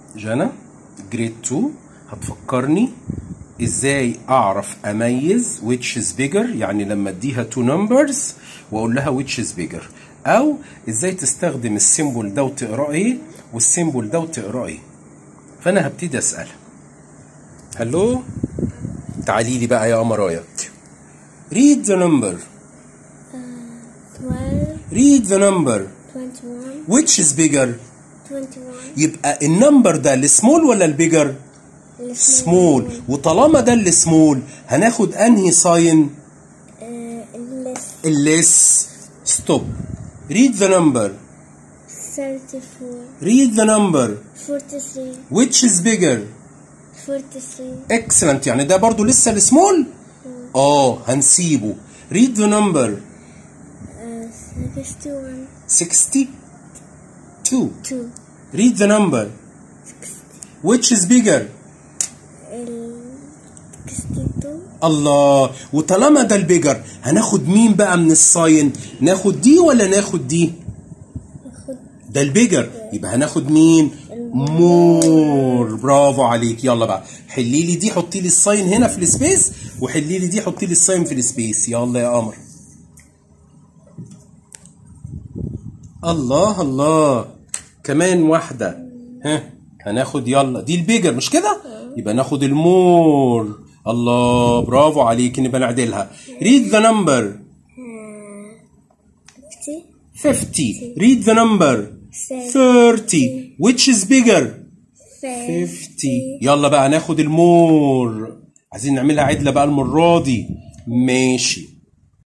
جانا جريد 2 هتفكرني ازاي اعرف اميز which is bigger يعني لما اديها two numbers واقول لها which is bigger او ازاي تستخدم السيمبل ده وتقراه ايه والسيمبل ده وتقراه ايه فانا هبتدي اسالها هلو تعالي لي بقى يا قمرايه read the number 12 read the number 21 which is bigger 21 يبقى النمبر ده السمول ولا البيجر سمول وطالما ده السمول هناخد انهي ساين less الليس ستوب read the number 34 read the number 43 which is bigger 43 excellent يعني ده برضو لسه السمول اه هنسيبه read the number uh, 61 62 2 read the number which is bigger ال 62 الله وطالما ده البيجر هناخد مين بقى من الساين ناخد دي ولا ناخد دي ناخد ده البيجر يبقى هناخد مين مور برافو عليك يلا بقى حلي لي دي حطي لي الساين هنا في السبيس وحلي لي دي حطي لي الساين في السبيس يلا يا قمر الله الله كمان واحدة ها هناخد يلا دي البيجر مش كده يبقى ناخد المور الله برافو عليك نبقى نعدلها read the number 50 50 read the number 30 which is bigger 50 يلا بقى ناخد المور عايزين نعملها عدلة بقى المرة دي ماشي